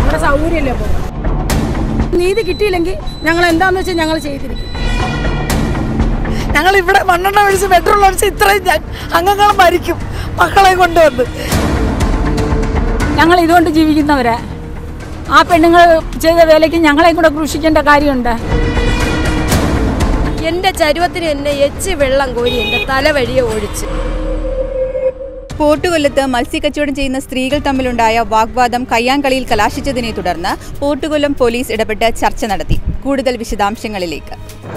നമ്മുടെ സൗകര്യമല്ലേ അപ്പോൾ നീതി കിട്ടിയില്ലെങ്കിൽ ഞങ്ങൾ എന്താണെന്ന് വെച്ചാൽ ഞങ്ങൾ ചെയ്തിരിക്കും ഞങ്ങൾ ഇവിടെ മണ്ണെണ്ണ ഒഴിച്ച് പെട്രോൾ ഒഴിച്ച് ഇത്രയും ഞ- അംഗങ്ങൾ മരിക്കും മക്കളെ കൊണ്ടുവന്ന് ഞങ്ങൾ ഇതുകൊണ്ട് ജീവിക്കുന്നവരാ ആ പെണ്ണുങ്ങൾ ചെയ്ത വേലയ്ക്ക് ഞങ്ങളെയും കൂടെ ക്രൂശിക്കേണ്ട കാര്യമുണ്ട് എൻ്റെ ചരുവത്തിന് എന്നെ എച്ച് വെള്ളം കോരി എൻ്റെ തലവഴിയെ ഒഴിച്ച് പോട്ടുകൊല്ലത്ത് മത്സ്യക്കച്ചവടം ചെയ്യുന്ന സ്ത്രീകൾ തമ്മിലുണ്ടായ വാഗ്വാദം കയ്യാങ്കളിയിൽ കലാശിച്ചതിനെ തുടർന്ന് പോട്ടുകൊല്ലം പോലീസ് ഇടപെട്ട് ചർച്ച നടത്തി കൂടുതൽ വിശദാംശങ്ങളിലേക്ക്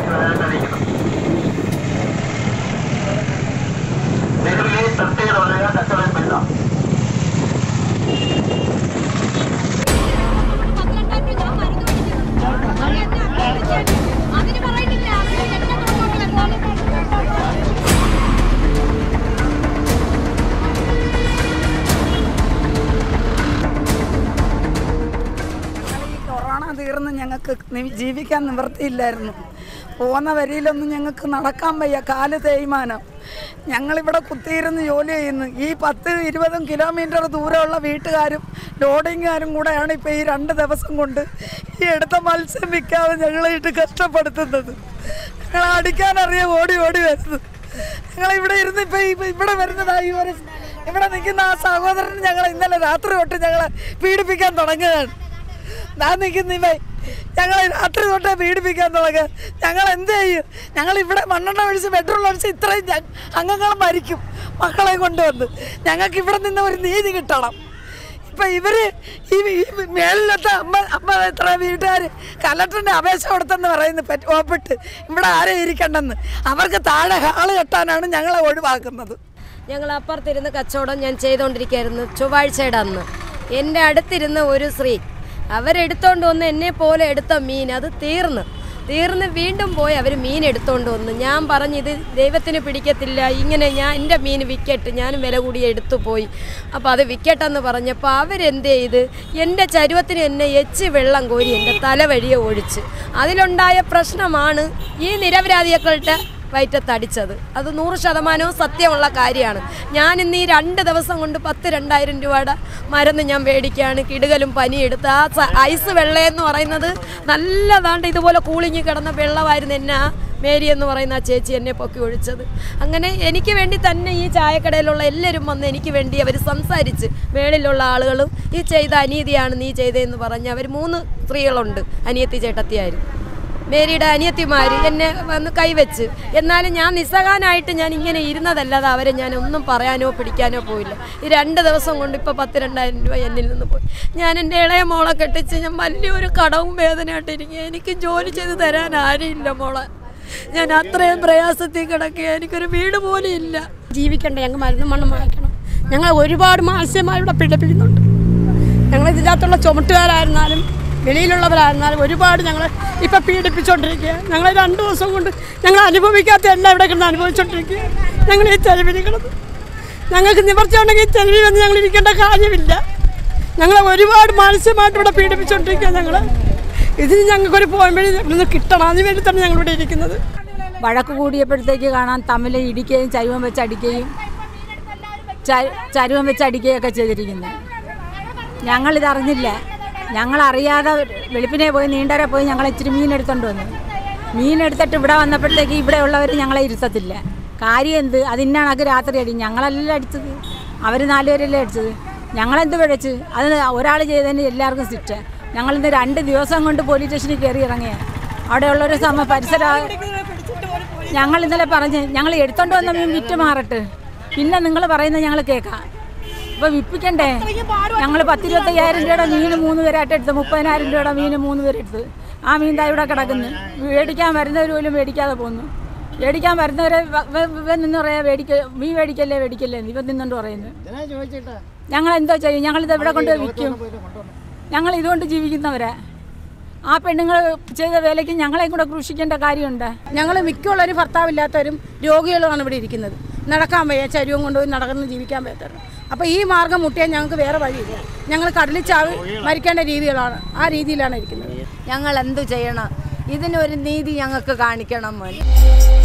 ഈ കൊറോണ തീർന്ന് ഞങ്ങൾക്ക് നി- ജീവിക്കാൻ നിവൃത്തിയില്ലായിരുന്നു പോകുന്ന വരിയിലൊന്നും ഞങ്ങൾക്ക് നടക്കാൻ വയ്യ കാല് തേയ്മാനം ഞങ്ങളിവിടെ കുത്തിയിരുന്ന് ജോലി ചെയ്യുന്നു ഈ പത്ത് ഇരുപതും കിലോമീറ്റർ ദൂരമുള്ള വീട്ടുകാരും ലോഡിങ്ങുകാരും കൂടെയാണ് ഇപ്പോൾ ഈ രണ്ട് ദിവസം കൊണ്ട് ഈ എടുത്ത മത്സ്യം വിൽക്കാതെ ഞങ്ങളായിട്ട് കഷ്ടപ്പെടുത്തുന്നത് ഞങ്ങൾ അടിക്കാനറിയാം ഓടി ഓടി വരുന്നത് ഞങ്ങൾ ഇവിടെ ഇരുന്ന് ഇപ്പം ഈ ഇവിടെ വരുന്നതായി ഒരു ഇവിടെ നിൽക്കുന്ന ആ സഹോദരൻ ഞങ്ങൾ ഇന്നലെ രാത്രി തൊട്ട് ഞങ്ങളെ പീഡിപ്പിക്കാൻ തുടങ്ങുകയാണ് ഞാൻ നിൽക്കുന്ന ഇവ ഞങ്ങളെ രാത്രി തൊട്ടേ പീഡിപ്പിക്കാൻ തുടങ്ങുക ഞങ്ങൾ എന്ത് ചെയ്യും ഞങ്ങൾ ഇവിടെ മണ്ണെണ്ണ ഒഴിച്ച് പെട്രോൾ ഒഴിച്ച് ഇത്രയും ഞ- അംഗങ്ങൾ മരിക്കും മക്കളെ കൊണ്ടുവന്ന് ഞങ്ങൾക്ക് ഇവിടെ നിന്ന് ഒരു നീതി കിട്ടണം ഇപ്പം ഇവര് ഈ ഈ മേളിലത്തെ അമ്മ അമ്മ എത്ര വീട്ടുകാർ കലക്ടറിൻ്റെ അപേക്ഷ കൊടുത്തെന്ന് പറയുന്നു പറ്റ് ഓപ്പിട്ട് ഇവിടെ ആരെ ഇരിക്കണ്ടെന്ന് അവർക്ക് താഴെ ഹാള് കെട്ടാനാണ് ഞങ്ങളെ ഒഴിവാക്കുന്നത് ഞങ്ങൾ അപ്പുറത്തിരുന്ന് കച്ചവടം ഞാൻ ചെയ്തുകൊണ്ടിരിക്കുകയായിരുന്നു ചൊവ്വാഴ്ചയുടെ അന്ന് എൻ്റെ അടുത്തിരുന്ന ഒരു സ്ത്രീ അവരെടുത്തോണ്ട് വന്ന് എന്നെ പോലെ എടുത്ത മീൻ അത് തീർന്ന് തീർന്ന് വീണ്ടും പോയി അവർ മീൻ എടുത്തോണ്ട് വന്ന് ഞാൻ പറഞ്ഞു ഇത് ദൈവത്തിന് പിടിക്കത്തില്ല ഇങ്ങനെ ഞാൻ എൻ്റെ മീൻ വിക്കറ്റ് ഞാൻ വില കൂടി എടുത്തു പോയി അപ്പോൾ അത് വിക്കട്ടെന്ന് പറഞ്ഞപ്പോൾ അവരെന്ത് ചെയ്ത് എൻ്റെ ചരുവത്തിന് എന്നെ എച്ച് വെള്ളം കോരി എൻ്റെ തലവഴിയെ ഒഴിച്ച് അതിലുണ്ടായ പ്രശ്നമാണ് ഈ നിരപരാധികളുടെ വയറ്റത്തടിച്ചത് അത് നൂറ് ശതമാനവും സത്യമുള്ള കാര്യമാണ് ഞാൻ ഇന്ന് ഈ രണ്ട് ദിവസം കൊണ്ട് പത്ത് രണ്ടായിരം രൂപയുടെ മരുന്ന് ഞാൻ മേടിക്കുകയാണ് കിടുകലും പനിയെടുത്ത് ആ സ- ഐസ് വെള്ളയെന്ന് പറയുന്നത് നല്ലതാണ്ട് ഇതുപോലെ കൂളിങ്ങി കിടന്ന വെള്ളമായിരുന്നു എന്നെ ആ മേരി എന്ന് പറയുന്ന ആ ചേച്ചി എന്നെ പൊക്കി ഒഴിച്ചത് അങ്ങനെ എനിക്ക് വേണ്ടി തന്നെ ഈ ചായക്കടയിലുള്ള എല്ലാവരും വന്ന് എനിക്ക് വേണ്ടി അവർ സംസാരിച്ച് മേളിലുള്ള ആളുകളും ഈ ചെയ്ത അനീതിയാണ് നീ ചെയ്തതെന്ന് പറഞ്ഞ് അവർ മൂന്ന് സ്ത്രീകളുണ്ട് അനിയത്തി ചേട്ടത്തിയായിരുന്നു മേരിയുടെ അനിയത്തിമാർ എന്നെ വന്ന് കൈവച്ച് എന്നാലും ഞാൻ നിസ്സഹാനായിട്ട് ഞാൻ ഇങ്ങനെ ഇരുന്നതല്ലാതെ അവരെ ഞാൻ ഒന്നും പറയാനോ പിടിക്കാനോ പോയില്ല ഈ രണ്ട് ദിവസം കൊണ്ട് ഇപ്പോൾ പത്ത് രണ്ടായിരം രൂപ എന്നിൽ നിന്ന് പോയി ഞാൻ എൻ്റെ ഇളയ മോളെ കെട്ടിച്ച് ഞാൻ വലിയൊരു കടവും വേദനയായിട്ടിരിക്കുക എനിക്ക് ജോലി ചെയ്ത് തരാൻ ആരുമില്ല മോളെ ഞാൻ അത്രയും പ്രയാസത്തിൽ കിടക്കുക എനിക്കൊരു വീട് പോലും ഇല്ല ജീവിക്കണ്ടേ ഞങ്ങൾ മരുന്ന് മണ്ണ് വാങ്ങിക്കണം ഞങ്ങൾ ഒരുപാട് മത്സ്യന്മാരിവിടെ പീഡിപ്പിക്കുന്നുണ്ട് ഞങ്ങൾ ഇതിനകത്തുള്ള ചുമട്ടുകാരായിരുന്നാലും വെളിയിലുള്ളവരായിരുന്നാലും ഒരുപാട് ഞങ്ങൾ ഇപ്പം പീഡിപ്പിച്ചുകൊണ്ടിരിക്കുക ഞങ്ങൾ രണ്ട് ദിവസം കൊണ്ട് ഞങ്ങൾ അനുഭവിക്കാത്ത എല്ലാം ഇവിടെ കിടന്ന് അനുഭവിച്ചുകൊണ്ടിരിക്കുക ഞങ്ങൾ ഈ ചെലവിൽ കിടന്ന് ഞങ്ങൾക്ക് നിവർത്തി ഉണ്ടെങ്കിൽ ഈ ചെലവിൽ വന്ന് ഞങ്ങൾ ഇരിക്കേണ്ട കാര്യമില്ല ഞങ്ങളെ ഒരുപാട് മാനസികമായിട്ട് ഇവിടെ പീഡിപ്പിച്ചുകൊണ്ടിരിക്കുക ഞങ്ങൾ ഇതിന് ഞങ്ങൾക്കൊരു പോയിന്റ് വഴി ഇവിടുന്ന് കിട്ടണം അതിന് വേണ്ടി തന്നെ ഞങ്ങളിവിടെ ഇരിക്കുന്നത് വഴക്ക് കൂടിയപ്പോഴത്തേക്ക് കാണാൻ തമ്മിൽ ഇടിക്കുകയും ചരുവം വെച്ച് അടിക്കുകയും ച- ചരുവം വെച്ച് അടിക്കുകയൊക്കെ ചെയ്തിരിക്കുന്നത് ഞങ്ങളിതറിഞ്ഞില്ല ഞങ്ങളറിയാതെ വെളുപ്പിനെ പോയി നീണ്ടരെ പോയി ഞങ്ങൾ ഇച്ചിരി മീൻ എടുത്തോണ്ട് വന്നു മീൻ എടുത്തിട്ട് ഇവിടെ വന്നപ്പോഴത്തേക്ക് ഇവിടെ ഉള്ളവർ ഞങ്ങളെ ഇരുത്തത്തില്ല കാര്യം എന്ത് അതിനാണൊക്കെ രാത്രി അടി ഞങ്ങളെല്ലാം അടിച്ചത് അവർ നാലുപേരല്ലേ അടിച്ചത് ഞങ്ങളെന്ത് പിഴച്ച് അത് ഒരാൾ ചെയ്തതിന് എല്ലാവർക്കും സിറ്റ് ഞങ്ങളിന്ന് രണ്ട് ദിവസം കൊണ്ട് പോലീസ് സ്റ്റേഷനിൽ കയറി ഇറങ്ങിയ അവിടെയുള്ളൊരു സമ പരിസര ഞങ്ങൾ ഇന്നലെ പറഞ്ഞ് ഞങ്ങൾ എടുത്തോണ്ട് വന്ന മീൻ വിറ്റ് മാറട്ട് പിന്നെ നിങ്ങൾ പറയുന്നത് ഞങ്ങൾ കേൾക്കാം ഇപ്പൊ വിപ്പിക്കണ്ടേ ഞങ്ങൾ പത്തിരുപത്തയ്യായിരം രൂപയുടെ മീൻ മൂന്ന് പേരായിട്ട് എടുത്ത് മുപ്പതിനായിരം രൂപയുടെ മീൻ മൂന്ന് പേരെടുത്ത് ആ മീൻ ദാ ഇവിടെ കിടക്കുന്നു മേടിക്കാൻ വരുന്നവർ പോലും മേടിക്കാതെ പോന്നു മേടിക്കാൻ വരുന്നവരെ വ- വ- ഇവൻ നിന്ന് പറയാ മേടിക്ക മീൻ മേടിക്കല്ലേ മേടിക്കല്ലേ എന്ന് ഇവൻ നിന്നുകൊണ്ട് പറയുന്നത് ഞങ്ങൾ എന്തോ ചെയ്യും ഞങ്ങളിത് ഇവിടെ കൊണ്ട് വിൽക്കും ഞങ്ങൾ ഇതുകൊണ്ട് ജീവിക്കുന്നവരാ ആ പെണ്ണുങ്ങൾ ചെയ്ത വേലയ്ക്ക് ഞങ്ങളെയും കൂടെ ക്രൂശിക്കേണ്ട കാര്യമുണ്ട് ഞങ്ങൾ മിക്കുള്ളവരും ഭർത്താവില്ലാത്തവരും രോഗികളുമാണ് ഇവിടെ ഇരിക്കുന്നത് നടക്കാൻ വയ്യ ചരുവം കൊണ്ടുപോയി നടന്ന് ജീവിക്കാൻ പറ്റാറ് അപ്പോൾ ഈ മാർഗം മുട്ടിയാൽ ഞങ്ങൾക്ക് വേറെ വഴിയില്ല ഞങ്ങൾ കടലിൽ ചാവി മരിക്കേണ്ട രീതികളാണ് ആ രീതിയിലാണ് ഇരിക്കുന്നത് ഞങ്ങൾ എന്തു ചെയ്യണം ഇതിനൊരു നീതി ഞങ്ങൾക്ക് കാണിക്കണം മോനെ